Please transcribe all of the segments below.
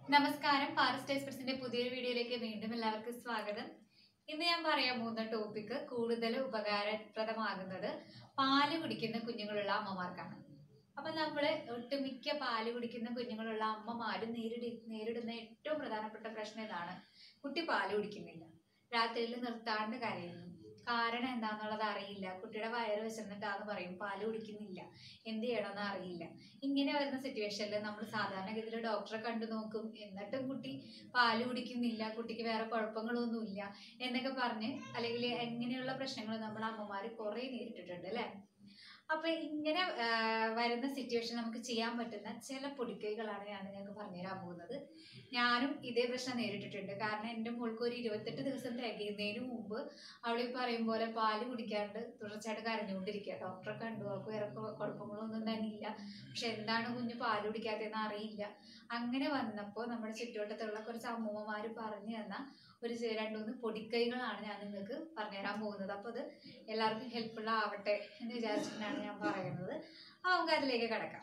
നമസ്കാരം പാരസ്റ്റ് എക്സ്പ്രസിന്റെ പുതിയൊരു വീഡിയോയിലേക്ക് വീണ്ടും എല്ലാവർക്കും സ്വാഗതം ഇന്ന് ഞാൻ പറയാൻ പോകുന്ന ടോപ്പിക്ക് കൂടുതൽ ഉപകാരപ്രദമാകുന്നത് പാല് കുടിക്കുന്ന കുഞ്ഞുങ്ങളുള്ള അമ്മമാർക്കാണ് അപ്പൊ നമ്മള് ഒട്ടുമിക്ക പാല് കുടിക്കുന്ന കുഞ്ഞുങ്ങളുള്ള അമ്മമാരും നേരിടി നേരിടുന്ന ഏറ്റവും പ്രധാനപ്പെട്ട പ്രശ്നം ഇതാണ് കുട്ടി പാല് കുടിക്കുന്നില്ല രാത്രിയിൽ നിർത്താണ്ട് കരയുന്നു കാരണം എന്താണെന്നുള്ളത് അറിയില്ല കുട്ടിയുടെ വയറ് വിശന്നിട്ടാന്ന് പറയും പാല് കുടിക്കുന്നില്ല എന്ത് ചെയ്യണമെന്ന് അറിയില്ല ഇങ്ങനെ വരുന്ന സിറ്റുവേഷനിൽ നമ്മൾ സാധാരണഗതിയിൽ ഡോക്ടറെ കണ്ടു നോക്കും എന്നിട്ടും കുട്ടി പാല് കുടിക്കുന്നില്ല കുട്ടിക്ക് വേറെ കുഴപ്പങ്ങളൊന്നുമില്ല എന്നൊക്കെ പറഞ്ഞ് അല്ലെങ്കിൽ എങ്ങനെയുള്ള പ്രശ്നങ്ങൾ നമ്മൾ അമ്മമാർ കുറേ നേരിട്ടിട്ടുണ്ട് അല്ലേ അപ്പൊ ഇങ്ങനെ ആ, വരുന്ന സിറ്റുവേഷൻ നമുക്ക് ചെയ്യാൻ പറ്റുന്ന ചില പൊടിക്കൈകളാണ് ഞാൻ നിങ്ങൾക്ക് പറഞ്ഞുതരാൻ പോകുന്നത് ഞാനും ഇതേ പ്രശ്നം നേരിട്ടിട്ടുണ്ട് കാരണം എൻ്റെ മോൾക്ക് ഒരു ഇരുപത്തെട്ട് ദിവസം തികയുന്നതിന് മുമ്പ് അവൾ ഈ പറയും പോലെ പാല് കുടിക്കാണ്ട് തുടർച്ചയായിട്ട് കരഞ്ഞുകൊണ്ടിരിക്കുക ഡോക്ടറെ കണ്ടു അവൾക്ക് വേറെ കൊ- കുഴപ്പങ്ങളൊന്നും തന്നെ ഇല്ല പക്ഷെ എന്താണ് കുഞ്ഞ് പാല് കുടിക്കാത്തതെന്ന് അറിയില്ല അങ്ങനെ വന്നപ്പോൾ നമ്മുടെ ചുറ്റുവട്ടത്തുള്ള കുറച്ച് അമ്മൂമ്മമാർ പറഞ്ഞു തന്ന ഒരു ചെ- രണ്ട് മൂന്ന് പൊടിക്കൈകളാണ് ഞാൻ നിങ്ങൾക്ക് പറഞ്ഞുതരാൻ പോകുന്നത് അപ്പോൾ അത് എല്ലാവർക്കും ഹെൽപ്ഫുൾ ആവട്ടെ എന്ന് വിചാരിച്ചിട്ടാണ് ഞാൻ പറയുന്നത് അപ്പോൾ നമുക്ക് അതിലേക്ക് കിടക്കാം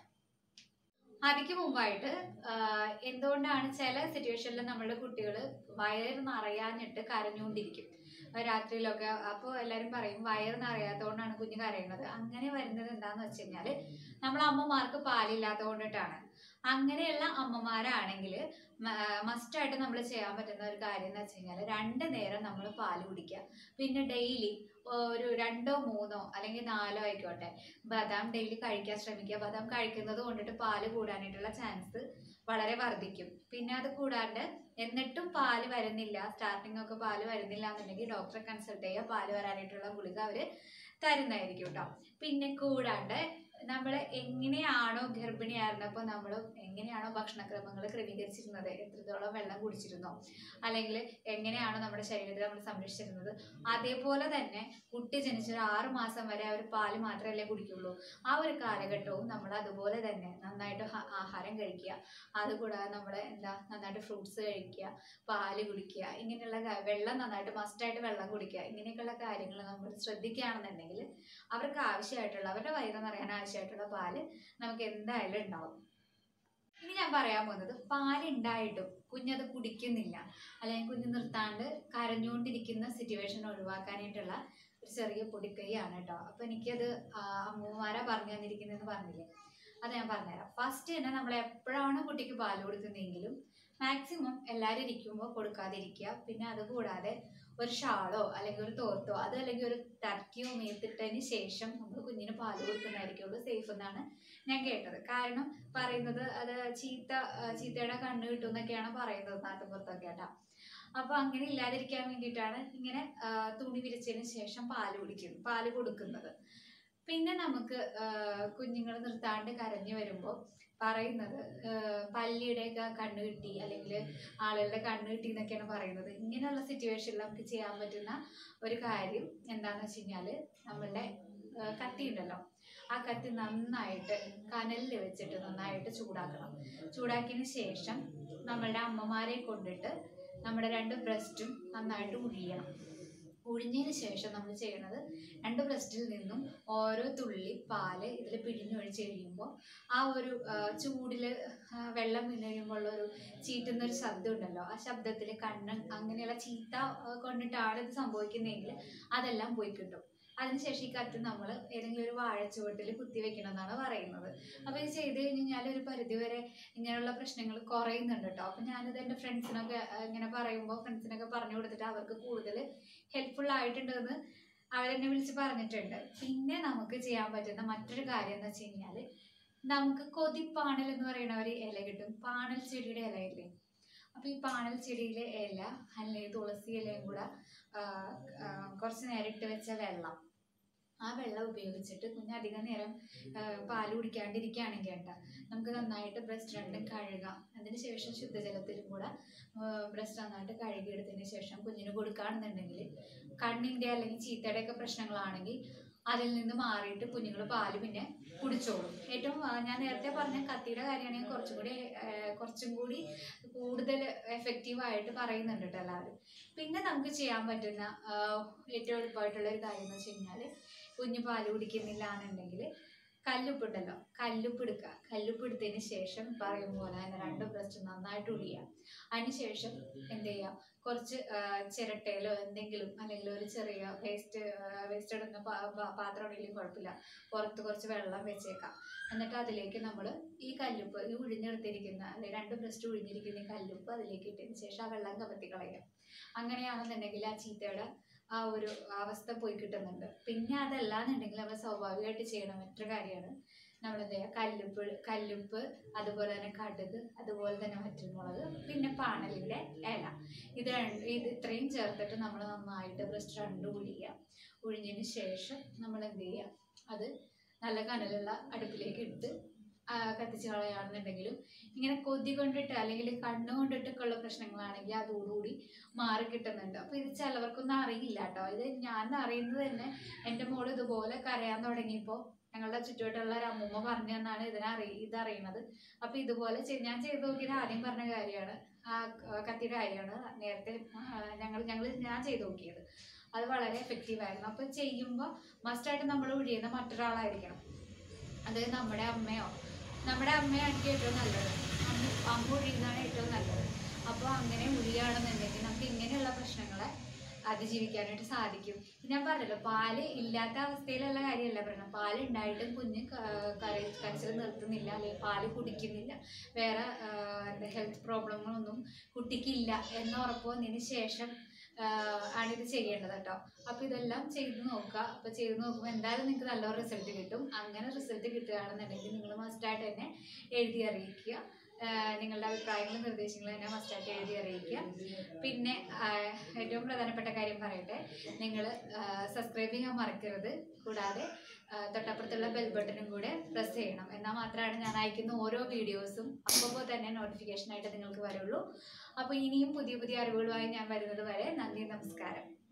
അതിക്ക് മുമ്പായിട്ട് ആഹ്, എന്തുകൊണ്ടാണ് ചില സിറ്റുവേഷനിൽ നമ്മുടെ കുട്ടികൾ വയറ് നിറയാഞ്ഞിട്ട് കരഞ്ഞുകൊണ്ടിരിക്കും അപ്പൊ രാത്രിയിലൊക്കെ അപ്പോൾ എല്ലാവരും പറയും വയറ് നിറയാത്തതുകൊണ്ടാണ് കുഞ്ഞ് കരയുന്നത് അങ്ങനെ വരുന്നത് എന്താന്ന് വെച്ച് കഴിഞ്ഞാൽ നമ്മൾ അമ്മമാർക്ക് പാലില്ലാത്തത് കൊണ്ടിട്ടാണ് അങ്ങനെയുള്ള അമ്മമാരാണെങ്കിൽ മസ്റ്റായിട്ട് നമ്മൾ ചെയ്യാൻ പറ്റുന്ന ഒരു കാര്യം എന്ന് വെച്ച് കഴിഞ്ഞാൽ രണ്ട് നേരം നമ്മൾ പാല് കുടിക്കുക പിന്നെ ഡെയിലി ഒരു രണ്ടോ മൂന്നോ അല്ലെങ്കിൽ നാലോ ആയിക്കോട്ടെ ബദാം ഡെയിലി കഴിക്കാൻ ശ്രമിക്കുക ബദാം കഴിക്കുന്നത് കൊണ്ടിട്ട് പാല് കൂടാനായിട്ടുള്ള ചാൻസ് വളരെ വർദ്ധിക്കും പിന്നെ അത് കൂടാണ്ട് എന്നിട്ടും പാല് വരുന്നില്ല സ്റ്റാർട്ടിംഗ് ഒക്കെ പാല് വരുന്നില്ല എന്നുണ്ടെങ്കിൽ ഡോക്ടറെ കൺസൾട്ട് ചെയ്യുക പാല് വരാനായിട്ടുള്ള ഗുളിക അവര് തരുന്നതായിരിക്കും കേട്ടോ പിന്നെ കൂടാണ്ട് നമ്മൾ എങ്ങനെയാണോ ഗർഭിണിയായിരുന്നപ്പോൾ നമ്മൾ എങ്ങനെയാണോ ഭക്ഷണക്രമങ്ങൾ ക്രമീകരിച്ചിരുന്നത് എത്രത്തോളം വെള്ളം കുടിച്ചിരുന്നോ അല്ലെങ്കിൽ എങ്ങനെയാണോ നമ്മുടെ ശരീരത്തെ നമ്മൾ സംരക്ഷിച്ചിരുന്നത് അതേപോലെ തന്നെ കുട്ടി ജനിച്ച ഒരു ആറ് മാസം വരെ അവർ പാല് മാത്രമല്ലേ കുടിക്കുള്ളൂ ആ ഒരു കാലഘട്ടവും നമ്മൾ അതുപോലെ തന്നെ നന്നായിട്ട് ഹ- ആഹാരം കഴിക്കുക അതുകൂടാതെ നമ്മൾ എന്താ നന്നായിട്ട് ഫ്രൂട്ട്സ് കഴിക്കുക പാല് കുടിക്കുക ഇങ്ങനെയുള്ള കാ- വെള്ളം നന്നായിട്ട് മസ്റ്റായിട്ട് വെള്ളം കുടിക്കുക ഇങ്ങനെയൊക്കെയുള്ള കാര്യങ്ങൾ നമ്മൾ ശ്രദ്ധിക്കുകയാണെന്നുണ്ടെങ്കിൽ അവർക്ക് ആവശ്യമായിട്ടുള്ള അവരുടെ വയറ് നിറയാൻ ആവശ്യമായിട്ടുള്ള പാല് നമുക്ക് എന്തായാലും ഉണ്ടാവും ഇനി ഞാൻ പറയാൻ പോകുന്നത് പാലുണ്ടായിട്ടും കുഞ്ഞത് കുടിക്കുന്നില്ല അല്ലെങ്കിൽ കുഞ്ഞ് നിർത്താണ്ട് കരഞ്ഞുകൊണ്ടിരിക്കുന്ന സിറ്റുവേഷൻ ഒഴിവാക്കാനായിട്ടുള്ള ഒരു ചെറിയ പൊടിക്കൈയാണ് കേട്ടോ അപ്പൊ എനിക്കത് ആ, അമ്മൂമ്മമാരാ പറഞ്ഞു തന്നിരിക്കുന്നതെന്ന് പറഞ്ഞില്ലേ അത് ഞാൻ പറഞ്ഞുതരാം ഫസ്റ്റ് തന്നെ നമ്മൾ എപ്പോഴാണ് കുട്ടിക്ക് പാല് കൊടുക്കുന്നതെങ്കിലും മാക്സിമം എല്ലാവരും ഇരിക്കുമ്പോൾ കൊടുക്കാതിരിക്കുക പിന്നെ അതുകൂടാതെ ഒരു ഷാളോ അല്ലെങ്കിൽ ഒരു തോർത്തോ അത് അല്ലെങ്കിൽ ഒരു ടർക്കിയോ മേത്തിട്ടതിന് ശേഷം നമ്മൾ കുഞ്ഞിന് പാല് കൊടുക്കുന്നതായിരിക്കുള്ളൂ സേഫ് എന്നാണ് ഞാൻ കേട്ടത് കാരണം പറയുന്നത് അത് ചീത്ത ആ, ചീത്തയുടെ കണ്ണ് കിട്ടും എന്നൊക്കെയാണ് പറയുന്നത് നാട്ടുപുറത്തൊക്കെ കേട്ടോ അപ്പൊ അങ്ങനെ ഇല്ലാതിരിക്കാൻ വേണ്ടിയിട്ടാണ് ഇങ്ങനെ ആ, തുണി വിരിച്ചതിന് ശേഷം പാല് കുടിക്കുന്നത് പാല് കൊടുക്കുന്നത് പിന്നെ നമുക്ക് കുഞ്ഞുങ്ങൾ നിർത്താണ്ട് കരഞ്ഞു വരുമ്പോൾ പറയുന്നത് ആ, പല്ലിയുടെയൊക്കെ കണ്ണ് കിട്ടി അല്ലെങ്കിൽ ആളുകളുടെ കണ്ണ് കിട്ടി എന്നൊക്കെയാണ് പറയുന്നത് ഇങ്ങനെയുള്ള സിറ്റുവേഷനിൽ നമുക്ക് ചെയ്യാൻ പറ്റുന്ന ഒരു കാര്യം എന്താണെന്ന് വെച്ച് കഴിഞ്ഞാൽ നമ്മളുടെ ആ, കത്തി ഉണ്ടല്ലോ ആ കത്തി നന്നായിട്ട് കനലിൽ വെച്ചിട്ട് നന്നായിട്ട് ചൂടാക്കണം ചൂടാക്കിയതിന് ശേഷം നമ്മളുടെ അമ്മമാരെ കൊണ്ടിട്ട് നമ്മുടെ രണ്ട് ബ്രസ്റ്റും നന്നായിട്ട് ഉഴിയണം ഉഴിഞ്ഞതിന് ശേഷം നമ്മൾ ചെയ്യണത് രണ്ട് ബ്രസ്റ്റിൽ നിന്നും ഓരോ തുള്ളി പാല് ഇതിൽ പിഴിഞ്ഞൊഴിച്ച് കഴിയുമ്പോൾ ആ ഒരു ചൂടിൽ വെള്ളം വീണ് കഴിയുമ്പോൾ ഉള്ള ഒരു ചീറ്റുന്ന ഒരു ശബ്ദം ഉണ്ടല്ലോ ആ ശബ്ദത്തിൽ കണ്ണ് അങ്ങനെയുള്ള ചീത്ത ആ, കൊണ്ടിട്ടാണ് ഇത് സംഭവിക്കുന്നതെങ്കിൽ അതെല്ലാം പോയി കിട്ടും അതിനുശേഷം ഈ കത്ത് നമ്മൾ ഏതെങ്കിലും ഒരു വാഴച്ചുവട്ടിൽ കുത്തി വെക്കണം എന്നാണ് പറയുന്നത് അപ്പോൾ ഇത് ചെയ്ത് കഴിഞ്ഞാൽ ഒരു പരിധിവരെ ഇങ്ങനെയുള്ള പ്രശ്നങ്ങൾ കുറയുന്നുണ്ട് കേട്ടോ അപ്പം ഞാനിത് എൻ്റെ ഫ്രണ്ട്സിനൊക്കെ ആ, ഇങ്ങനെ പറയുമ്പോൾ ഫ്രണ്ട്സിനൊക്കെ പറഞ്ഞു കൊടുത്തിട്ട് അവർക്ക് കൂടുതൽ ഹെൽപ്ഫുൾ ആയിട്ടുണ്ടെന്ന് അവരെന്നെ വിളിച്ച് പറഞ്ഞിട്ടുണ്ട് പിന്നെ നമുക്ക് ചെയ്യാൻ പറ്റുന്ന മറ്റൊരു കാര്യം എന്ന് വെച്ച് കഴിഞ്ഞാൽ നമുക്ക് കൊതിപ്പാണൽ എന്ന് പറയുന്ന ഒരു ഇല കിട്ടും പാണൽ ചെടിയുടെ ഇല ഇല്ലേ അപ്പോൾ ഈ പാണൽ ചെടിയിലെ ഇല അല്ലെങ്കിൽ തുളസി ഇലയും കൂടെ ആ, ആ, കുറച്ച് നേരം ഇട്ട് വെച്ച വെള്ളം ആ വെള്ളം ഉപയോഗിച്ചിട്ട് കുഞ്ഞ് അധികം നേരം ആ, പാല് കുടിക്കാണ്ടിരിക്കുകയാണെങ്കിൽ കേട്ടോ നമുക്ക് നന്നായിട്ട് ബ്രസ്റ്റ് രണ്ടും കഴുകാം അതിന് ശേഷം ശുദ്ധജലത്തിലും കൂടെ ബ്രസ്റ്റ് നന്നായിട്ട് കഴുകിയെടുത്തതിന് ശേഷം കുഞ്ഞിന് കൊടുക്കുകയാണെന്നുണ്ടെങ്കിൽ കണ്ണിൻ്റെ അല്ലെങ്കിൽ ചീത്തയുടെ ഒക്കെ പ്രശ്നങ്ങളാണെങ്കിൽ അതിൽ നിന്ന് മാറിയിട്ട് കുഞ്ഞുങ്ങൾ പാല് പിന്നെ കുടിച്ചോളും ഏറ്റവും ആ, ഞാൻ നേരത്തെ പറഞ്ഞ കത്തിയുടെ കാര്യമാണെങ്കിൽ കുറച്ചും കൂടി ആ, കുറച്ചും കൂടി കൂടുതൽ എഫക്റ്റീവായിട്ട് പറയുന്നുണ്ട് കേട്ടോ എല്ലാവരും പിന്നെ നമുക്ക് ചെയ്യാൻ പറ്റുന്ന ആ, ഏറ്റവും എളുപ്പമായിട്ടുള്ള ഒരു കാര്യം എന്ന് വെച്ച് കഴിഞ്ഞാൽ കുഞ്ഞ് പാല് കുടിക്കുന്നില്ല എന്നുണ്ടെങ്കിൽ കല്ലുപ്പ് ഉണ്ടല്ലോ കല്ലുപ്പ് എടുക്കുക കല്ലുപ്പ് എടുത്തതിന് ശേഷം പറയും പോലെ തന്നെ രണ്ട് ബ്രസ്റ്റ് നന്നായിട്ട് ഉഴിയുക അതിനുശേഷം എന്ത് ചെയ്യുക കുറച്ച് ആ, ചിരട്ടയിലോ എന്തെങ്കിലും അല്ലെങ്കിൽ ഒരു ചെറിയ വേസ്റ്റ് വേസ്റ്റ് ഇടുന്ന പാ- പാ- പാത്രം ഉണ്ടെങ്കിലും കുഴപ്പമില്ല പുറത്ത് കുറച്ച് വെള്ളം വെച്ചേക്കാം എന്നിട്ട് അതിലേക്ക് നമ്മൾ ഈ കല്ലുപ്പ് ഈ ഉഴിഞ്ഞെടുത്തിരിക്കുന്ന അല്ലെങ്കിൽ രണ്ട് ബ്രസ്റ്റ് ഉഴിഞ്ഞിരിക്കുന്ന ഈ കല്ലുപ്പ് അതിലേക്ക് ഇട്ടതിന് ശേഷം ആ വെള്ളം കമത്തി കളയുക അങ്ങനെയാണെന്നുണ്ടെങ്കിൽ ആ ചീത്തയുടെ ആ ഒരു അവസ്ഥ പോയി കിട്ടുന്നുണ്ട് പിന്നെ അതല്ലാന്നുണ്ടെങ്കിൽ നമ്മൾ സ്വാഭാവികമായിട്ട് ചെയ്യണം മറ്റൊരു കാര്യമാണ് നമ്മൾ എന്ത് ചെയ്യുക കല്ലുപ്പ് കല്ലുപ്പ് അതുപോലെ തന്നെ കടുക് അതുപോലെ തന്നെ വറ്റൽമുളക് പിന്നെ പാണലിൻ്റെ ഇല ഇത് രണ്ട് ഇത് ഇത്രയും ചേർത്തിട്ട് നമ്മൾ നന്നായിട്ട് ബ്രസ്റ്റ് രണ്ട് ഉഴിയുക ഉഴിഞ്ഞതിന് ശേഷം നമ്മൾ എന്ത് ചെയ്യുക അത് നല്ല കനലുള്ള അടുപ്പിലേക്ക് ഇട്ട് ആ, കത്തിച്ച് കളയാണെന്നുണ്ടെങ്കിലും ഇങ്ങനെ കൊതി കൊണ്ടിട്ട് അല്ലെങ്കിൽ കണ്ണ് കൊണ്ടിട്ടൊക്കെ ഉള്ള പ്രശ്നങ്ങളാണെങ്കിൽ അതോടുകൂടി മാറി കിട്ടുന്നുണ്ട് അപ്പോൾ ഇത് ചിലവർക്കൊന്നും അറിയില്ല കേട്ടോ ഇത് ഞാൻ അറിയുന്നത് തന്നെ എൻ്റെ മോള് ഇതുപോലെ കരയാൻ തുടങ്ങിയപ്പോൾ ഞങ്ങളുടെ ചുറ്റുവട്ടമുള്ള ഒരു അമ്മൂമ്മ പറഞ്ഞു തന്നാണ് ഇതിനറി ഇതറിയണത് അപ്പോൾ ഇതുപോലെ ചെയ്- ഞാൻ ചെയ്ത് നോക്കിയത് ആദ്യം പറഞ്ഞ കാര്യമാണ് ആ ക- കത്തിയുടെ കാര്യമാണ് നേരത്തെ ഞങ്ങൾ ഞങ്ങൾ ഞാൻ ചെയ്ത് നോക്കിയത് അത് വളരെ എഫക്റ്റീവ് ആയിരുന്നു അപ്പോൾ ചെയ്യുമ്പോൾ മസ്റ്റായിട്ട് നമ്മൾ ഒഴിയുന്ന മറ്റൊരാളായിരിക്കണം അത് നമ്മുടെ അമ്മയോ നമ്മുടെ അമ്മയായിരിക്കും ഏറ്റവും നല്ലത് അമ്മ അമ്മ ഒഴിയുന്നതാണ് ഏറ്റവും നല്ലത് അപ്പോൾ അങ്ങനെ ഒഴിയുകയാണെന്നുണ്ടെങ്കിൽ നമുക്ക് ഇങ്ങനെയുള്ള പ്രശ്നങ്ങളെ അതിജീവിക്കാനായിട്ട് സാധിക്കും ഞാൻ പറഞ്ഞല്ലോ പാല് ഇല്ലാത്ത അവസ്ഥയിലുള്ള കാര്യമല്ല പറയുന്നത് പാല് ഉണ്ടായിട്ടും കുഞ്ഞ് കരച്ചിൽ നിർത്തുന്നില്ല അല്ലെങ്കിൽ പാല് കുടിക്കുന്നില്ല വേറെ ആ, എന്താ ഹെൽത്ത് പ്രോബ്ലങ്ങളൊന്നും കുട്ടിക്കില്ല എന്ന് ഉറപ്പ് വന്നതിന് ശേഷം ആ, ആണിത് ചെയ്യേണ്ടത് കേട്ടോ അപ്പോൾ ഇതെല്ലാം ചെയ്ത് നോക്കുക അപ്പോൾ ചെയ്ത് നോക്കുമ്പോൾ എന്തായാലും നിങ്ങൾക്ക് നല്ലൊരു റിസൾട്ട് കിട്ടും അങ്ങനെ റിസൾട്ട് കിട്ടുകയാണെന്നുണ്ടെങ്കിൽ നിങ്ങൾ മസ്റ്റായിട്ട് തന്നെ എഴുതി അറിയിക്കുക ആ, നിങ്ങളുടെ അഭിപ്രായങ്ങളും നിർദ്ദേശങ്ങളും തന്നെ മസ്റ്റായിട്ട് എഴുതി അറിയിക്കുക പിന്നെ ആ, ഏറ്റവും പ്രധാനപ്പെട്ട കാര്യം പറയട്ടെ നിങ്ങൾ സബ്സ്ക്രൈബ് ചെയ്യാൻ മറക്കരുത് കൂടാതെ ആ, തൊട്ടപ്പുറത്തുള്ള ബെൽ ബട്ടണും കൂടെ പ്രസ് ചെയ്യണം എന്നാൽ മാത്രമാണ് ഞാൻ അയക്കുന്ന ഓരോ വീഡിയോസും അപ്പോൾ തന്നെ നോട്ടിഫിക്കേഷൻ ആയിട്ട് നിങ്ങൾക്ക് വരുള്ളൂ അപ്പോൾ ഇനിയും പുതിയ പുതിയ അറിവുകളുമായി ഞാൻ വരുന്നത് വരെ നന്ദി നമസ്കാരം